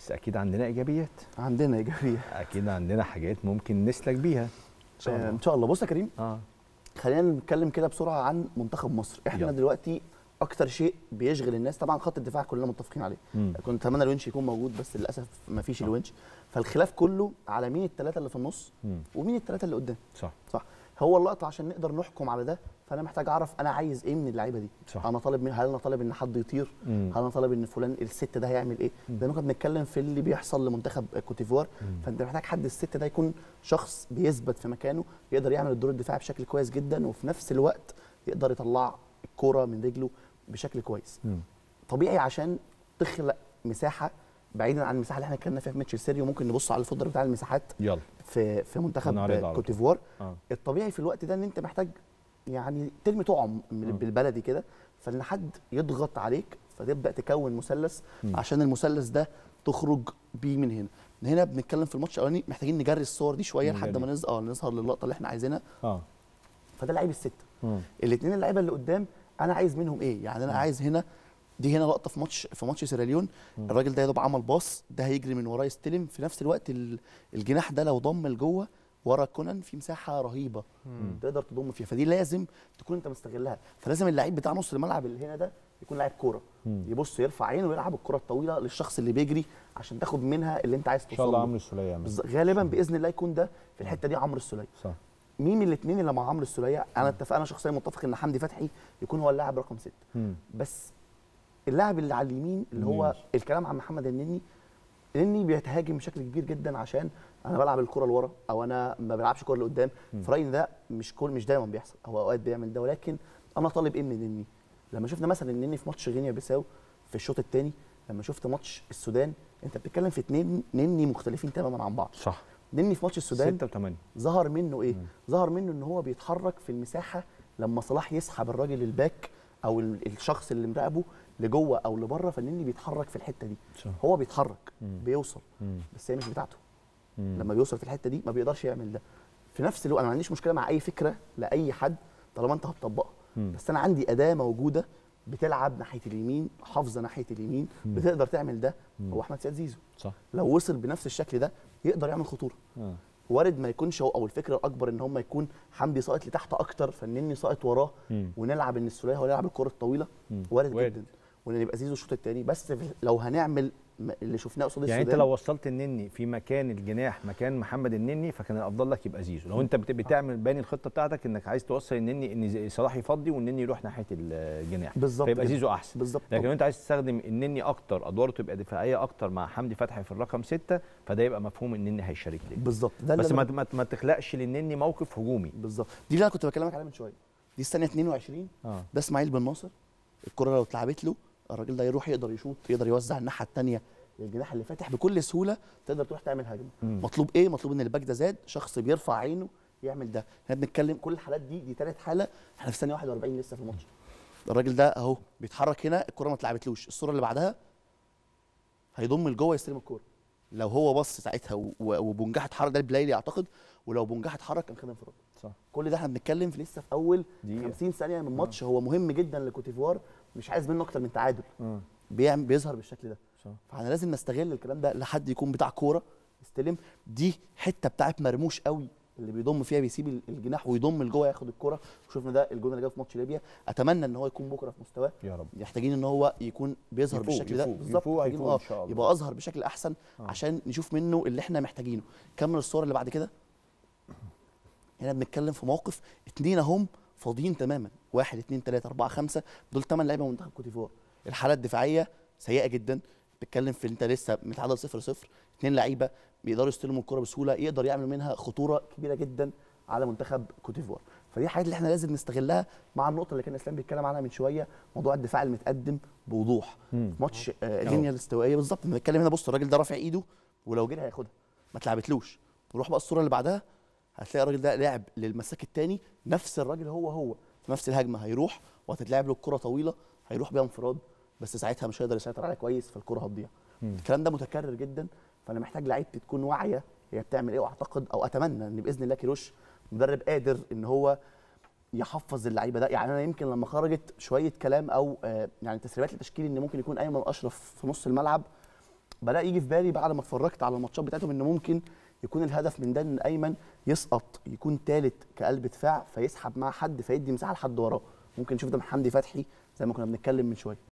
بس اكيد عندنا ايجابيات عندنا ايجابيه اكيد عندنا حاجات ممكن نسلك بيها ان شاء آه، الله ان شاء الله بص يا كريم اه خلينا نتكلم كده بسرعه عن منتخب مصر احنا يلا. دلوقتي اكتر شيء بيشغل الناس طبعا خط الدفاع كلنا متفقين عليه مم. كنت اتمنى الونش يكون موجود بس للاسف ما فيش الونش فالخلاف كله على مين الثلاثه اللي في النص مم. ومين الثلاثه اللي قدام صح صح هو اللقطه عشان نقدر نحكم على ده فانا محتاج اعرف انا عايز ايه من اللعيبه دي صح. انا طالب من هل انا طالب ان حد يطير مم. هل انا طالب ان فلان الست ده هيعمل ايه زي ما كنا بنتكلم في اللي بيحصل لمنتخب كوتيفوار فانت محتاج حد الست ده يكون شخص بيثبت في مكانه يقدر يعمل الدور الدفاعي بشكل كويس جدا وفي نفس الوقت يقدر يطلع الكوره من رجله بشكل كويس مم. طبيعي عشان تخلق مساحه بعيدا عن المساحه اللي احنا اتكلمنا فيها في ماتش السيريو ممكن نبص على الفودر بتاع المساحات يلا في في منتخب ونعرض على طول. كوتيفوار اه الطبيعي في الوقت ده ان انت محتاج يعني ترمي طعم من- مم. بالبلدي كده فان حد يضغط عليك فتبدا تكون مثلث مم. عشان المثلث ده تخرج بيه من هنا من هنا بنتكلم في الماتش الاولاني محتاجين نجري الصور دي شويه لحد نجري. ما نظهر اه نظهر للقطه اللي احنا عايزينها اه فده لعيب السته مم. الاثنين اللعيبه اللي قدام انا عايز منهم ايه يعني انا مم. عايز هنا دي هنا لقطه في ماتش في ماتش سيراليون مم. الراجل ده يا دوب عمل باص ده هيجري من وراه يستلم في نفس الوقت ال- الجناح ده لو ضم لجوه ورا كونان في مساحه رهيبه مم. تقدر تضم فيها فدي لازم تكون انت مستغلها فلازم اللعيب بتاع نص الملعب اللي هنا ده يكون لاعب كوره مم. يبص يرفع عينه ويلعب الكره الطويله للشخص اللي بيجري عشان تاخد منها اللي انت عايز ان توصل شاء الله له. عمرو السوليه يعمل بالظبط. غالبا باذن الله يكون ده في الحته دي عمرو السوليه صح مين من الاثنين اللي مع عمرو السوليه انا اتفقنا شخصيا متفق ان حمدي فتحي يكون هو اللاعب رقم ستة مم. بس اللاعب اللي على اليمين اللي هو النني. الكلام عن محمد النني النني بيتهاجم بشكل كبير جدا عشان انا بلعب الكره لورا او انا ما بلعبش كره لقدام في رايي إن ده مش كل مش دايما بيحصل هو اوقات بيعمل ده ولكن انا طالب ايه من النني لما شفنا مثلا النني في ماتش غينيا بيساو في الشوط الثاني لما شفت ماتش السودان انت بتتكلم في اثنين نني مختلفين تماما عن بعض صح نني في ماتش السودان ستة وثمانية ظهر منه ايه؟ مم. ظهر منه ان هو بيتحرك في المساحه لما صلاح يسحب الراجل الباك او ال- الشخص اللي مراقبه لجوه او لبره فالنني بيتحرك في الحته دي صح هو بيتحرك مم. بيوصل مم. بس هي مش بتاعته مم. لما بيوصل في الحته دي ما بيقدرش يعمل ده في نفس الوقت انا ما عنديش مشكله مع اي فكره لاي حد طالما انت هتطبقها مم. بس انا عندي اداه موجوده بتلعب ناحيه اليمين حافظه ناحيه اليمين مم. بتقدر تعمل ده مم. هو احمد سيد زيزو صح لو وصل بنفس الشكل ده يقدر يعمل خطوره آه. وارد ما يكونش هو او الفكره الاكبر ان هم يكون حمدي ساقط لتحت اكتر فالنني ساقط وراه مم. ونلعب ان السوليه هو اللي يلعب الكره الطويله مم. وارد, وارد. جدا وان يبقى زيزو الشوط الثاني بس في- لو هنعمل م- اللي شفناه قصاد يعني انت السودان لو وصلت النني في مكان الجناح مكان محمد النني فكان الافضل لك يبقى زيزو لو انت بت- بتعمل باني الخطه بتاعتك انك عايز توصل النني ان زي- صلاح يفضي والنني يروح ناحيه الجناح بالظبط فيبقى كده. زيزو احسن بالظبط لكن لو انت عايز تستخدم النني اكتر ادواره تبقى دفاعيه اكتر مع حمدي فتحي في الرقم ستة فده يبقى مفهوم ان النني هيشارك ليه بالظبط ده اللي بس ما أنا- ما, ما تخلقش للنني موقف هجومي بالظبط دي اللي انا كنت بكلمك عليها من شويه دي الثانيه 22 اه ده اسماعيل بن ناصر الكره لو اتلعبت له الراجل ده يروح يقدر يشوط يقدر يوزع الناحيه الثانيه للجناح اللي فاتح بكل سهوله تقدر تروح تعمل هجمه مم. مطلوب ايه مطلوب ان الباك ده زاد شخص بيرفع عينه يعمل ده احنا بنتكلم كل الحالات دي دي ثالث حاله احنا في ثانيه 41 لسه في الماتش الراجل ده اهو بيتحرك هنا الكره ما اتلعبتلوش الصوره اللي بعدها هيضم لجوه يستلم الكوره لو هو بص ساعتها و- و- وبونجاح اتحرك ده البلايلي اعتقد ولو بونجاح اتحرك كان خد انفراد صح كل ده احنا بنتكلم في لسه في اول دقيقة. 50 ثانيه من ماتش هو مهم جدا لكوتيفوار مش عايز منه اكتر من تعادل اه بيعمل بيظهر بالشكل ده صح فاحنا لازم نستغل الكلام ده لحد يكون بتاع كوره يستلم دي حته بتاعت مرموش قوي اللي بيضم فيها بيسيب ال- الجناح ويضم لجوه ياخد الكوره وشفنا ده الجون اللي جاب في ماتش ليبيا اتمنى ان هو يكون بكره في مستواه يا رب محتاجين ان هو يكون بيظهر يفوق- بالشكل ده يفوق- بالظبط يفوق محتاجين هيفوق اه إن شاء الله. يبقى اظهر بشكل احسن آه. عشان نشوف منه اللي احنا محتاجينه كمل الصوره اللي بعد كده هنا بنتكلم في موقف اتنين اهم فاضيين تماما واحد اتنين تلاته اربعه خمسه دول ثمان لعيبه من منتخب كوتيفوار الحاله الدفاعيه سيئه جدا بتتكلم في انت لسه متعادل 0 0 اتنين لعيبه بيقدروا يستلموا الكره بسهوله يقدر يعمل منها خطوره كبيره جدا على منتخب كوتيفوار فدي الحاجات اللي احنا لازم نستغلها مع النقطه اللي كان اسلام بيتكلم عنها من شويه موضوع الدفاع المتقدم بوضوح مم. في ماتش آه، غينيا الاستوائيه بالظبط بنتكلم هنا بص الراجل ده رافع ايده ولو جري هياخدها ما اتلعبتلوش نروح بقى الصوره اللي بعدها هتلاقي الراجل ده لاعب للمساك الثاني نفس الراجل هو هو في نفس الهجمه هيروح وهتتلعب له الكره طويله هيروح بيها انفراد بس ساعتها مش هيقدر يسيطر عليها كويس فالكره هتضيع مم. الكلام ده متكرر جدا فانا محتاج لعيبتي تكون واعيه هي بتعمل ايه واعتقد او اتمنى ان باذن الله كيروش مدرب قادر ان هو يحفظ اللعيبه ده يعني انا يمكن لما خرجت شويه كلام او آه، يعني تسريبات لتشكيل ان ممكن يكون ايمن اشرف في نص الملعب بلاقي يجي في بالي بعد ما اتفرجت على الماتشات بتاعتهم ان ممكن يكون الهدف من ده ان ايمن يسقط يكون ثالث كقلب دفاع فيسحب مع حد فيدي مساحه لحد وراه ممكن نشوف ده من حمدي فتحي زي ما كنا بنتكلم من شويه